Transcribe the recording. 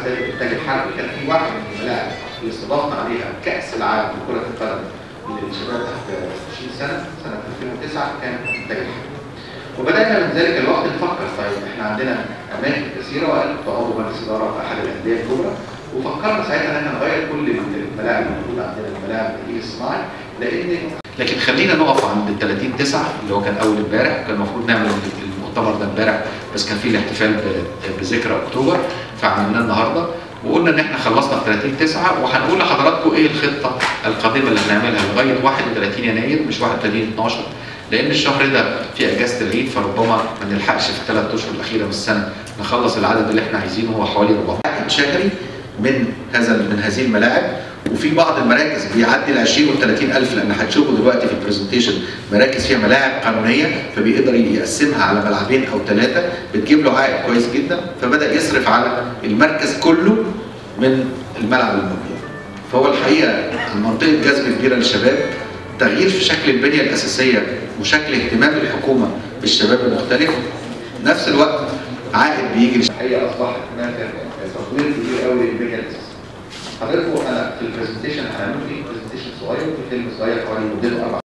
فاتت انتاج الحربي كان في واحد من الملاعب اللي استضفنا عليها كاس العالم لكره القدم للشباب تحت 20 سنه سنه 2009 كان انتاج الحربي. وبدانا من ذلك الوقت نفكر طيب احنا عندنا اماكن كثيره وانا كنت عضو مجلس اداره في احد الانديه الكبرى وفكرنا ساعتها ان احنا نغير كل الملاعب الموجوده عندنا الملاعب النتيج الصناعي لان لكن خلينا نقف عند ال 30 9 اللي هو كان اول امبارح كان المفروض نعمل المؤتمر ده امبارح بس كان في الاحتفال ب- بذكرى اكتوبر فعملناه النهارده وقلنا ان احنا خلصنا في 30 9 وهنقول لحضراتكم ايه الخطه القادمه اللي هنعملها لغايه 31 يناير مش 31 12 لان الشهر ده في اجازه العيد فربما ما نلحقش في الثلاث اشهر الاخيره من السنه نخلص العدد اللي احنا عايزينه هو حوالي 400 شهري من هذا من هذه الملاعب وفي بعض المراكز بيعدي ال 20 وال 30 الف لان هتشوفوا دلوقتي في البرزنتيشن مراكز فيها ملاعب قانونيه فبيقدر يقسمها على ملعبين او ثلاثه بتجيب له عائد كويس جدا فبدا يصرف على المركز كله من الملعب الموجود فهو الحقيقه منطقه جذب كبيره للشباب تغيير في شكل البنيه الاساسيه وشكل اهتمام الحكومه بالشباب المختلف نفس الوقت عائد بيجي الحقيقه اصبحت هناك تطوير كبير قوي للبنيه الاساسيه حضراتكم انا في البرزنتيشن هنعمل فيه برزنتيشن صغير في فيلم صغير حوالي مدته اربع